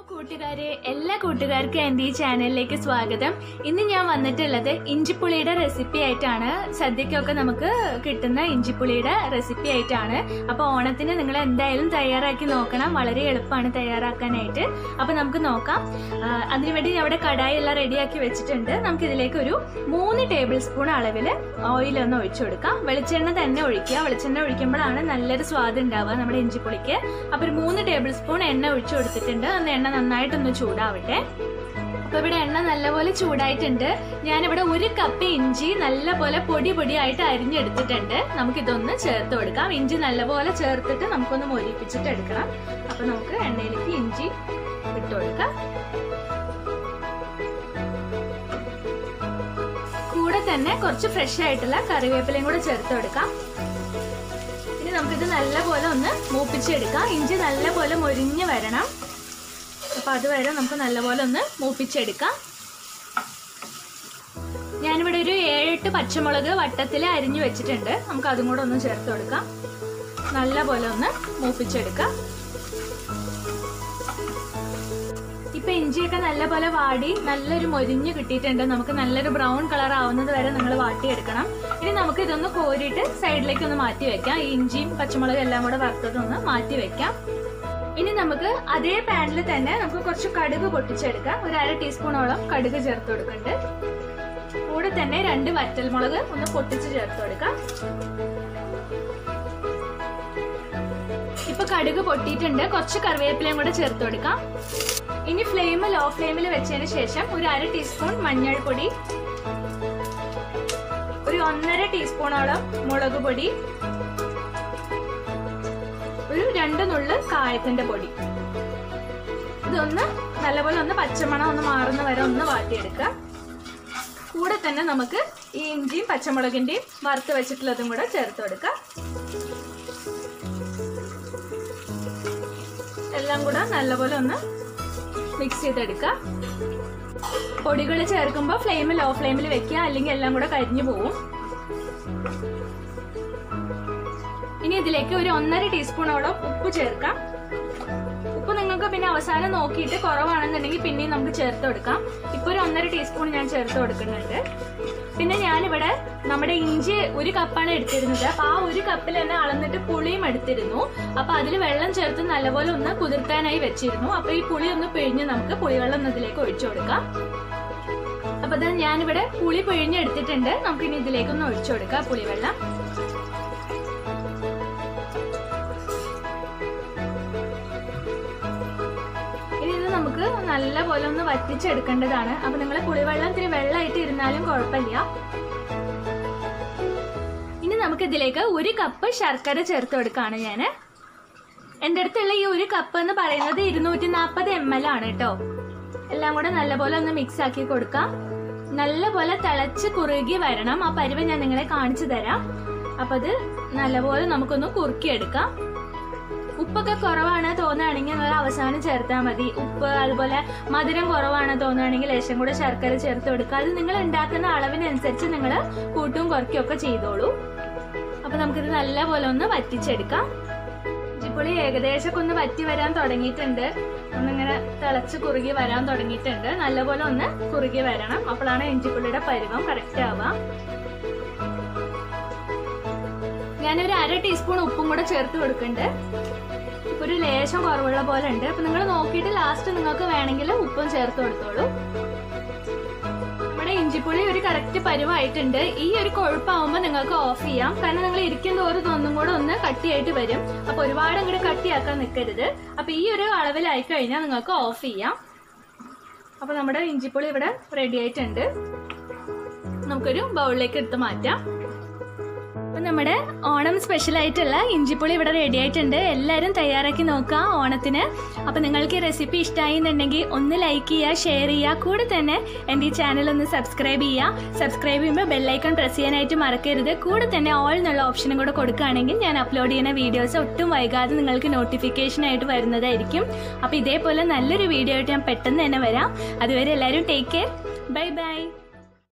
കൂട്ടുകാരെ എല്ലാ കൂട്ടുകാർക്കും എൻ്റെ ഈ ചാനലിലേക്ക് സ്വാഗതം ഇന്ന് ഞാൻ വന്നിട്ടുള്ളത് ഇഞ്ചിപ്പുളിയുടെ റെസിപ്പി ആയിട്ടാണ് സദ്യക്കൊക്കെ നമുക്ക് കിട്ടുന്ന ഇഞ്ചിപ്പുളിയുടെ റെസിപ്പി ആയിട്ടാണ് അപ്പോൾ ഓണത്തിന് നിങ്ങൾ എന്തായാലും തയ്യാറാക്കി നോക്കണം വളരെ എളുപ്പമാണ് തയ്യാറാക്കാനായിട്ട് അപ്പോൾ നമുക്ക് നോക്കാം ആ, അതിനുവേണ്ടി ഞാൻ ഇവിടെ കടായി എല്ലാം റെഡിയാക്കി വെച്ചിട്ടുണ്ട് നമുക്ക് ഇതിലേക്ക് ഒരു മൂന്ന് ടേബിൾ സ്പൂൺ അളവിൽ ഓയിൽ ഒന്ന് ഒഴിച്ചു കൊടുക്കാം വെളിച്ചെണ്ണ തന്നെ ഒഴിക്കുക വെളിച്ചെണ്ണ ഒഴിക്കുമ്പോഴാണ് നല്ലൊരു സ്വാദ് ഉണ്ടാവുക നമ്മുടെ ഇഞ്ചിപ്പുളിക്ക് അപ്പോൾ ഒരു മൂന്ന് ടേബിൾ സ്പൂൺ എണ്ണ ഒഴിച്ചു കൊടുത്തിട്ടുണ്ട് അന്ന് എണ്ണ നന്നായിട്ടൊന്ന് ചൂടാവട്ടെ അപ്പൊ ഇവിടെ എണ്ണ നല്ലപോലെ ചൂടായിട്ടുണ്ട് ഞാനിവിടെ ഒരു കപ്പ് ഇഞ്ചി നല്ലപോലെ പൊടി പൊടിയായിട്ട് അരിഞ്ഞെടുത്തിട്ടുണ്ട് നമുക്കിതൊന്ന് ചേർത്ത് കൊടുക്കാം ഇഞ്ചി നല്ലപോലെ ചേർത്തിട്ട് നമുക്കൊന്ന് മൊരിപ്പിച്ചിട്ട് എടുക്കണം അപ്പൊ നമുക്ക് എണ്ണയിലേക്ക് ഇഞ്ചി ഇട്ട് കൊടുക്കാം കൂടെ തന്നെ കുറച്ച് ഫ്രഷ് ആയിട്ടുള്ള കറിവേപ്പിലയും കൂടെ ചേർത്ത് കൊടുക്കാം ഇനി നമുക്കിത് നല്ലപോലെ ഒന്ന് മൂപ്പിച്ചെടുക്കാം ഇഞ്ചി നല്ലപോലെ മൊരിഞ്ഞ് വരണം അപ്പൊ അതുവരെ നമുക്ക് നല്ലപോലെ ഒന്ന് മൂപ്പിച്ചെടുക്കാം ഞാനിവിടെ ഒരു ഏഴെട്ട് പച്ചമുളക് വട്ടത്തിൽ അരിഞ്ഞു വെച്ചിട്ടുണ്ട് നമുക്ക് അതും കൂടെ ഒന്ന് ചേർത്ത് കൊടുക്കാം നല്ലപോലെ ഒന്ന് മൂപ്പിച്ചെടുക്കാം ഇപ്പൊ ഇഞ്ചിയൊക്കെ നല്ലപോലെ വാടി നല്ലൊരു മൊരിഞ്ഞ് കിട്ടിയിട്ടുണ്ട് നമുക്ക് നല്ലൊരു ബ്രൗൺ കളർ ആവുന്നത് വരെ നിങ്ങൾ വാട്ടിയെടുക്കണം ഇനി നമുക്ക് ഇതൊന്ന് കോരിയിട്ട് സൈഡിലേക്ക് ഒന്ന് മാറ്റി വെക്കാം ഈ ഇഞ്ചിയും പച്ചമുളകും എല്ലാം കൂടെ വറുത്തതൊന്ന് മാറ്റി വെക്കാം ഇനി നമുക്ക് അതേ പാനിൽ തന്നെ നമുക്ക് കുറച്ച് കടുക് പൊട്ടിച്ചെടുക്കാം ഒരു അര ടീസ്പൂണോളം കടുക് ചേർത്ത് കൊടുക്കുന്നുണ്ട് കൂടെ തന്നെ രണ്ട് വറ്റൽമുളക് ഒന്ന് പൊട്ടിച്ച് ചേർത്ത് കൊടുക്കാം ഇപ്പൊ കടുക് പൊട്ടിയിട്ടുണ്ട് കുറച്ച് കറിവേപ്പിലയും കൂടെ ചേർത്ത് കൊടുക്കാം ഇനി ഫ്ലെയിം ലോ ഫ്ലെയിമിൽ വെച്ചതിന് ശേഷം ഒരു അര ടീസ്പൂൺ മഞ്ഞൾപ്പൊടി ഒരു ഒന്നര ടീസ്പൂണോളം മുളക് പൊടി ഒരു രണ്ട് നുള്ള് കായത്തിന്റെ പൊടി ഇതൊന്ന് നല്ലപോലെ ഒന്ന് പച്ചമണം ഒന്ന് മാറുന്ന വരെ ഒന്ന് വാട്ടിയെടുക്കുക കൂടെ തന്നെ നമുക്ക് ഈ ഇഞ്ചിയും പച്ചമുളകിന്റെയും വറുത്ത് വെച്ചിട്ടുള്ളതും കൂടെ ചേർത്ത് കൊടുക്കാം എല്ലാം കൂടെ നല്ലപോലെ ഒന്ന് മിക്സ് ചെയ്തെടുക്കുക പൊടികൾ ചേർക്കുമ്പോൾ ഫ്ലെയിം ലോ ഫ്ലെയിമിൽ വെക്കുക അല്ലെങ്കിൽ എല്ലാം കൂടെ കരിഞ്ഞു പോവും ഇനി ഇതിലേക്ക് ഒരു ഒന്നര ടീസ്പൂണോളം ഉപ്പ് ചേർക്കാം ഉപ്പ് നിങ്ങൾക്ക് പിന്നെ അവസാനം നോക്കിയിട്ട് കുറവാണെന്നുണ്ടെങ്കിൽ പിന്നെയും നമുക്ക് ചേർത്ത് കൊടുക്കാം ഇപ്പൊ ഒരു ഒന്നര ടീസ്പൂൺ ഞാൻ ചേർത്ത് കൊടുക്കുന്നുണ്ട് പിന്നെ ഞാനിവിടെ നമ്മുടെ ഇഞ്ചി ഒരു കപ്പാണ് എടുത്തിരുന്നത് അപ്പൊ ആ ഒരു കപ്പിൽ തന്നെ അളന്നിട്ട് പുളിയും എടുത്തിരുന്നു അപ്പൊ അതിൽ വെള്ളം ചേർത്ത് നല്ലപോലെ ഒന്ന് കുതിർത്താനായി വെച്ചിരുന്നു അപ്പൊ ഈ പുളി ഒന്ന് പിഴിഞ്ഞ് നമുക്ക് പുളിവെള്ളം ഒന്ന് ഇതിലേക്ക് ഒഴിച്ചു കൊടുക്കാം അപ്പൊ ഇത് ഞാനിവിടെ പുളി പിഴിഞ്ഞെടുത്തിട്ടുണ്ട് നമുക്ക് ഇനി ഇതിലേക്ക് ഒന്ന് ഒഴിച്ചു കൊടുക്കാം പുളിവെള്ളം ഇനി ഇത് നമുക്ക് നല്ല പോലെ ഒന്ന് വറ്റിച്ചെടുക്കേണ്ടതാണ് അപ്പൊ നിങ്ങൾ പുളിവെള്ളം ഇത്തിരി വെള്ളമായിട്ട് ഇരുന്നാലും കുഴപ്പമില്ല ഇനി നമുക്ക് ഇതിലേക്ക് ഒരു കപ്പ് ശർക്കര ചേർത്ത് കൊടുക്കാണ് ഞാന് എൻ്റെ അടുത്തുള്ള ഈ ഒരു കപ്പ് എന്ന് പറയുന്നത് ഇരുന്നൂറ്റി നാൽപ്പത് എം എൽ ആണ് കേട്ടോ എല്ലാം കൂടെ നല്ലപോലെ ഒന്ന് മിക്സ് ആക്കി കൊടുക്കാം നല്ലപോലെ തിളച്ച് കുറുകി വരണം ആ പരുവ ഞാൻ നിങ്ങളെ കാണിച്ചു തരാം അപ്പൊ അത് നല്ലപോലെ നമുക്കൊന്ന് കുറുക്കിയെടുക്കാം ഉപ്പൊക്കെ കുറവാണ് തോന്നുകയാണെങ്കിൽ നിങ്ങൾ അവസാനം ചേർത്താൽ മതി ഉപ്പ് അതുപോലെ മധുരം കുറവാണ് തോന്നുകയാണെങ്കിൽ ലേശം കൂടെ ശർക്കര ചേർത്ത് കൊടുക്കുക അത് നിങ്ങൾ ഉണ്ടാക്കുന്ന അളവിനനുസരിച്ച് നിങ്ങൾ കൂട്ടും കുറയ്ക്കുകയൊക്കെ ചെയ്തോളൂ അപ്പൊ നമുക്കിത് നല്ലപോലെ ഒന്ന് വറ്റിച്ചെടുക്കാം ഇഞ്ചിപ്പുളി ഏകദേശമൊക്കെ ഒന്ന് വറ്റി വരാൻ തുടങ്ങിയിട്ടുണ്ട് ഒന്നിങ്ങനെ തിളച്ച് കുറുകി വരാൻ തുടങ്ങിയിട്ടുണ്ട് നല്ലപോലെ ഒന്ന് കുറുകി വരണം അപ്പോഴാണ് ഇഞ്ചിപ്പുള്ളിയുടെ പരുവം കറക്റ്റ് ആവുക ഞാനൊരു അര ടീസ്പൂൺ ഉപ്പും കൂടെ ചേർത്ത് കൊടുക്കുന്നുണ്ട് ഇപ്പൊ ഒരു ലേശം കുറവുള്ള പോലെ ഉണ്ട് അപ്പൊ നിങ്ങൾ നോക്കിയിട്ട് ലാസ്റ്റ് നിങ്ങൾക്ക് വേണമെങ്കിൽ ഉപ്പും ചേർത്ത് കൊടുത്തോളൂ നമ്മുടെ ഇഞ്ചിപ്പുളി ഒരു കറക്റ്റ് പരുവായിട്ടുണ്ട് ഈ ഒരു കൊഴുപ്പാവുമ്പോൾ നിങ്ങൾക്ക് ഓഫ് ചെയ്യാം കാരണം നിങ്ങൾ ഇരിക്കും തോറും ഒന്നും കൂടെ ഒന്ന് കട്ടിയായിട്ട് വരും അപ്പൊ ഒരുപാട് അങ്ങോട്ട് കട്ടിയാക്കാൻ നിൽക്കരുത് അപ്പൊ ഈ ഒരു അളവിലായി കഴിഞ്ഞാൽ നിങ്ങൾക്ക് ഓഫ് ചെയ്യാം അപ്പൊ നമ്മുടെ ഇഞ്ചിപ്പുളി ഇവിടെ റെഡി ആയിട്ടുണ്ട് നമുക്കൊരു ബൗളിലേക്ക് എടുത്ത് മാറ്റാം അപ്പൊ നമ്മുടെ ഓണം സ്പെഷ്യൽ ആയിട്ടുള്ള ഇഞ്ചിപ്പുളി ഇവിടെ റെഡി ആയിട്ടുണ്ട് എല്ലാവരും തയ്യാറാക്കി നോക്കുക ഓണത്തിന് അപ്പൊ നിങ്ങൾക്ക് ഈ റെസിപ്പി ഇഷ്ടമായി എന്നുണ്ടെങ്കിൽ ഒന്ന് ലൈക്ക് ചെയ്യുക ഷെയർ ചെയ്യുക കൂടെ തന്നെ എൻ്റെ ഈ ചാനൽ ഒന്ന് സബ്സ്ക്രൈബ് ചെയ്യുക സബ്സ്ക്രൈബ് ചെയ്യുമ്പോൾ ബെല്ലൈക്കൺ പ്രസ് ചെയ്യാനായിട്ട് മറക്കരുത് കൂടെ തന്നെ ഓൾ എന്നുള്ള ഓപ്ഷനും കൂടെ കൊടുക്കുകയാണെങ്കിൽ ഞാൻ അപ്ലോഡ് ചെയ്യുന്ന വീഡിയോസ് ഒട്ടും വൈകാതെ നിങ്ങൾക്ക് നോട്ടിഫിക്കേഷൻ ആയിട്ട് വരുന്നതായിരിക്കും അപ്പോൾ ഇതേപോലെ നല്ലൊരു വീഡിയോ ആയിട്ട് ഞാൻ പെട്ടെന്ന് തന്നെ വരാം അതുവരെ എല്ലാവരും ടേക്ക് കെയർ ബൈ ബൈ